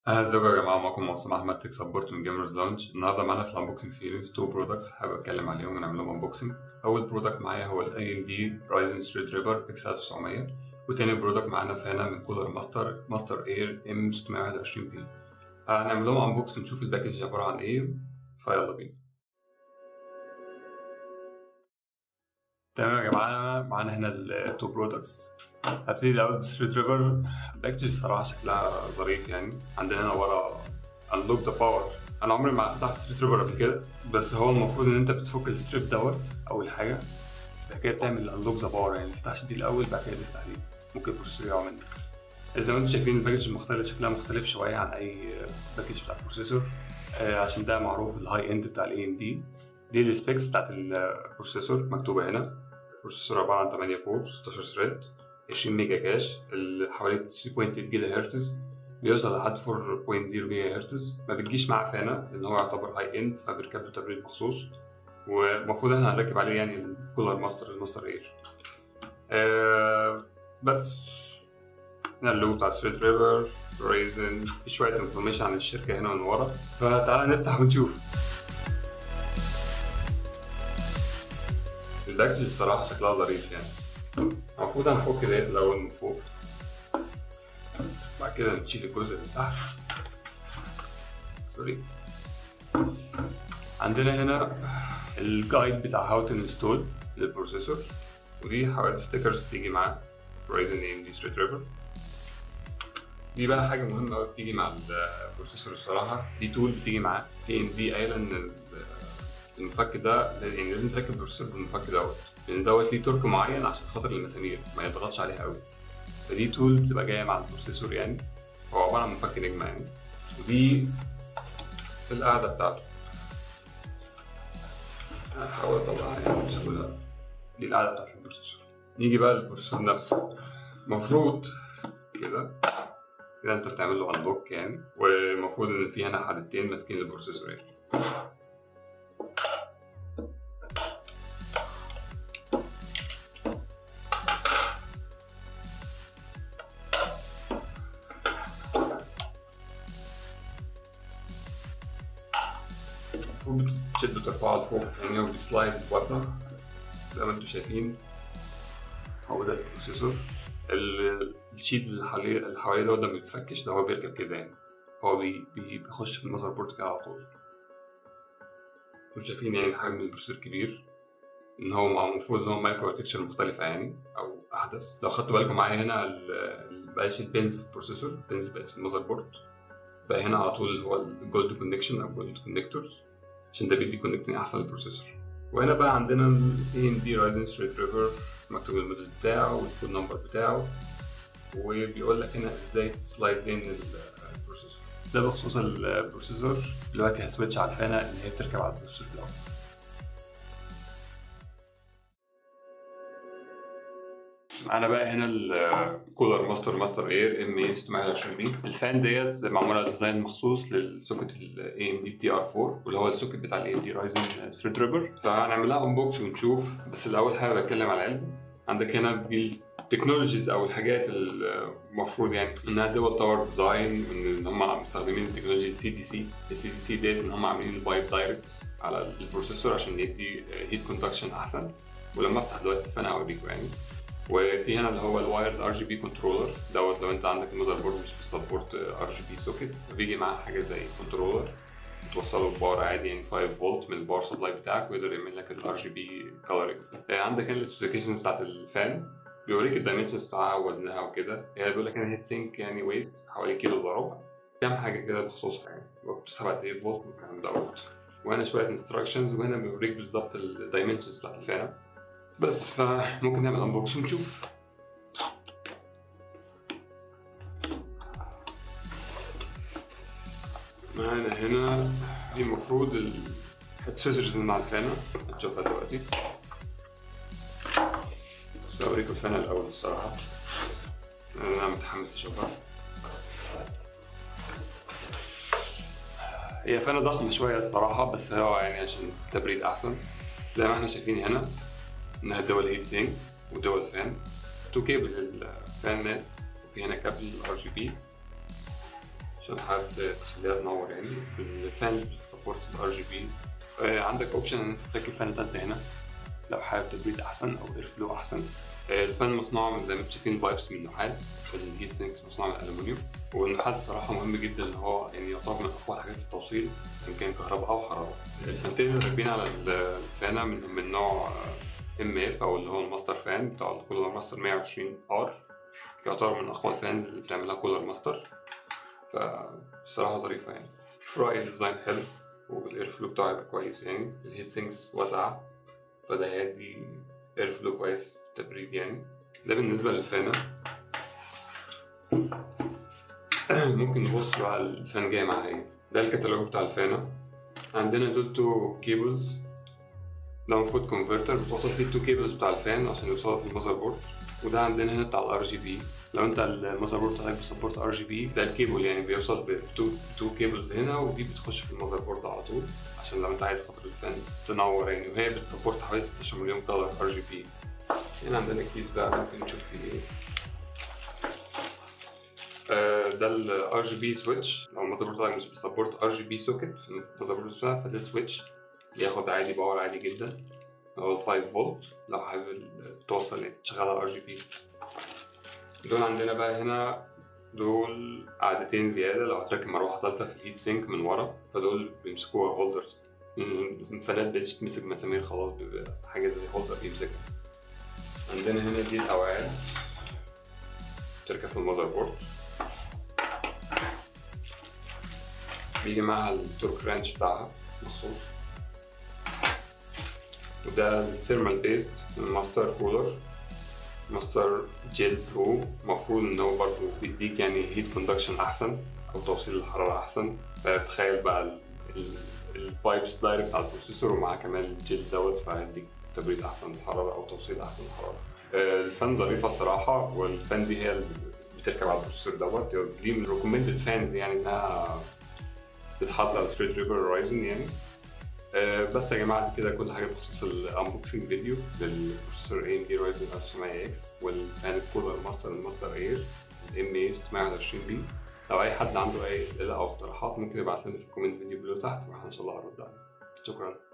اهلا ازيكم يا جماعه معاكم معصوم احمد تك سبورت من جيمرز لانش النهارده معانا في الانبوكسنج سيريز تو برودكتس حابب اتكلم عليهم ونعمل لهم انبوكسنج اول برودكت معايا هو الاي ام دي رايزن ستريت ريبر اكس 1900 وتاني برودكت معانا فانا من كولر ماستر ماستر اير ام 621 بي هنعمل لهم انبوكس نشوف الباكج عباره عن ايه فيلا بينا تمام يا جماعه معانا هنا التو برودكتس هبتدي الاول بالستريت ريبر باكج الصراحه شكلها ظريف يعني عندنا هنا ورا انلوك ذا باور انا عمري ما فتحت ستريت ريبر قبل كده بس هو المفروض ان انت بتفك الستريب دوت اول حاجه بعد كده بتعمل انلوك ذا باور يعني تفتحش دي الاول بعد كده تفتح دي ممكن البروسيسور يقع منك زي ما انتم شايفين الباكج المختلف شكلها مختلف شويه عن اي باكج بتاع البروسيسور آه عشان ده معروف الهاي اند بتاع الاي ام دي دي السبيكس بتاعت البروسيسور مكتوبه هنا البروسيسور عباره عن 8 كور 16 ثريد 20 ميجا كاش حوالي 3.8 جيجا هرتز بيوصل لحد 4.0 جيجا هرتز ما بتجيش معاه فانا لان هو يعتبر هاي اند فبيركب له تبريد مخصوص والمفروض احنا هنركب عليه يعني الكولر ماستر الماستر اير آه بس هنا اللوجو بتاع ستريت ريفر رايزن في شويه انفورميشن عن الشركه هنا من ورا فتعالى نفتح ونشوف الباكج الصراحه شكلها ظريف يعني المفروض هنفك ديت الاول من فوق بعد كده نشيل الجزء اللي تحت سوري عندنا هنا الجايد بتاع هاو تو انستول للبروسيسور ودي حوالي ستيكرز تيجي معاه رايزن اي ام دي ستريت ريفر دي بقى حاجه مهمه قوي بتيجي مع البروسيسور الصراحه دي تول بتيجي معاه اي ام دي قايله ان المفك ده يعني لازم تركب البروسيسور بالمفك دوت لان دوت ليه تورك معين عشان خاطر المسامير ما يضغطش عليها قوي فدي تول بتبقى جايه مع البروسيسور يعني هو عباره عن مفك نجمه يعني ودي القاعده بتاعته هحاول اطلعها يعني بسهوله دي القاعده بتاعت البروسيسور نيجي بقى للبروسيسور نفسه المفروض كده كده انت بتعمل له انلوك يعني والمفروض ان في هنا حدتين ماسكين البروسيسور يعني المفروض تشدوا ترفعوا لفوق يعني هو بيسلايد بره زي ما انتم شايفين هو ده البروسيسور الشيت اللي حواليه اللي حواليه ده ما بيتفكش ده هو بيركب كده يعني هو بي بي بيخش في المذر بورد كده على طول انتم شايفين يعني حجم البروسيسور كبير ان هو المفروض ان هو مايكرو اركتشر مختلفه يعني او احدث لو خدتوا بالكم معايا هنا بقاش البنز في البروسيسور البنز بقت في المذر بورد بقى هنا على طول هو الجولد كونكشن او جولد كونكتورز عشان ده بيدي كونكتنج احسن للبروسيسور وهنا بقى عندنا ال AMD Ryzen Straight River مكتوب الموديل بتاعه والكود نمبر بتاعه وبيقول لك هنا ازاي تسلايد بين البروسيسور ده بخصوص البروسيسور دلوقتي هسويتش على الفانة اللي هي بتركب على البروسيسور الاول معانا بقى هنا الكولر ماستر ماستر اير ام اي 620 بي الفان ديت معموله ديزاين مخصوص للسوكت الاي ام دي تي ار 4 واللي هو السوكت بتاع الاي ام دي رايزن ثريد ريبر فهنعملها انبوكس ونشوف بس الاول حابب اتكلم على العلم عندك هنا دي التكنولوجيز او الحاجات المفروض يعني انها دول تاور ديزاين وان هم مستخدمين التكنولوجيا سي دي سي السي دي سي ديت ان هم عاملين البايب دايركت على البروسيسور عشان يدي هيت كوندكشن احسن ولما افتح دلوقتي فانا اوريكم يعني وفي هنا اللي هو الوايرد ار جي بي كنترولر دوت لو انت عندك المذر بورد مش بيسبورت ار جي بي سوكت فبيجي معاه حاجه زي كنترولر توصله بباور عادي يعني 5 فولت من الباور سبلاي بتاعك ويقدر يعمل لك الار جي بي كلرنج عندك هنا السبيسيفيكيشنز بتاعت الفان بيوريك الدايمنشنز بتاعها ووزنها وكده يعني بيقول لك ان هي سينك يعني ويت حوالي كيلو الا ربع كام حاجه كده بخصوصها يعني بتسحب قد ايه فولت والكلام دوت وهنا شويه انستراكشنز وهنا بيوريك بالظبط الدايمنشنز بتاعت الفانه بس فممكن نعمل انبوكس ونشوف معانا هنا دي المفروض الاكسسوارز اللي مع الفانة هتشوفها دلوقتي بس اوريكم الفانة الاول الصراحة انا متحمس اشوفها هي فانة ضخمة شوية الصراحة بس هو يعني عشان التبريد احسن زي ما احنا شايفين هنا انها دول هيت سينك ودول فان تو كيبل الفان نت وفي هنا كابل ار جي بي عشان حابب تخليها تنور يعني الفانز بتسبورت الار جي بي عندك اوبشن انك تركب فان تالتة هنا لو حابب تبريد احسن او اير فلو احسن آه، الفان مصنوع من زي ما انتم شايفين بايبس من نحاس الهيت سينكس مصنوع من الالومنيوم والنحاس صراحه مهم جدا ان هو يعني يعتبر من اقوى الحاجات في التوصيل ان كان كهرباء او حراره الفانتين اللي راكبين على الفانه من, من نوع ام اف او اللي هو الماستر فان بتاع الكولر ماستر 120 ار يعتبر من اقوى الفانز اللي بتعملها كولر ماستر فالصراحه ظريفه يعني في رايي الديزاين حلو والاير فلو بتاعه هيبقى كويس يعني الهيت سينكس واسعه فده هيدي اير فلو كويس في التبريد يعني ده بالنسبه للفانه ممكن نبص بقى الفان جاي معاها ايه ده الكتالوج بتاع الفانه عندنا دول تو كيبلز ده المفروض كونفرتر بتوصل فيه التو كيبلز بتاع الفان عشان يوصلوا في المذر بورد وده عندنا هنا بتاع الار جي بي لو انت المذر بورد بتاعك بيسبورت ار جي بي ده الكيبل يعني بيوصل بتو تو كيبلز هنا ودي بتخش في المذر بورد على طول عشان لو انت عايز خاطر الفان تنور يعني وهي بتسبورت حوالي 16 مليون كلر ار جي بي هنا عندنا كيس بقى ممكن نشوف فيه ايه آه، ده الار جي بي سويتش لو المذر بورد بتاعك مش بيسبورت ار جي بي سوكت في المذر بورد بتاعك فده سويتش بياخد عادي باور عادي جدا هو 5 فولت لو حابب توصل يعني تشغل على ار جي بي دول عندنا بقى هنا دول قعدتين زيادة لو هتركب مروحة تالتة في الهيت سينك من ورا فدول بيمسكوها هولدرز الفانات بتتمسك مسامير خلاص بيبقى حاجة زي هولدر بيمسكها عندنا هنا دي الأوعية بتركب في المذر بورد بيجي معاها التورك رانش بتاعها مخصوص وده الثيرمال بيست من ماستر كولر ماستر جيل برو المفروض ان هو برضه بيديك يعني هيت كوندكشن احسن او توصيل الحراره احسن فتخيل بقى البايبس دايركت على البروسيسور ومعاه كمان الجيل دوت فهيديك تبريد احسن للحراره او توصيل احسن للحراره آه، الفان ظريفه الصراحه والفان دي هي اللي بتركب على البروسيسور دوت دي من ريكومندد فانز يعني انها تتحط على ستريت ريفر رايزن يعني آه، بس يا جماعه كده كل حاجه بخصوص الانبوكسنج فيديو للبروسيسور اي ام دي رايزن 1900 اكس والفان كولر ماستر الماستر اير الام اي 621 بي لو اي حد عنده اي اسئله او اقتراحات ممكن يبعت لنا في الكومنت فيديو بلو تحت واحنا ان شاء الله هنرد عليه شكرا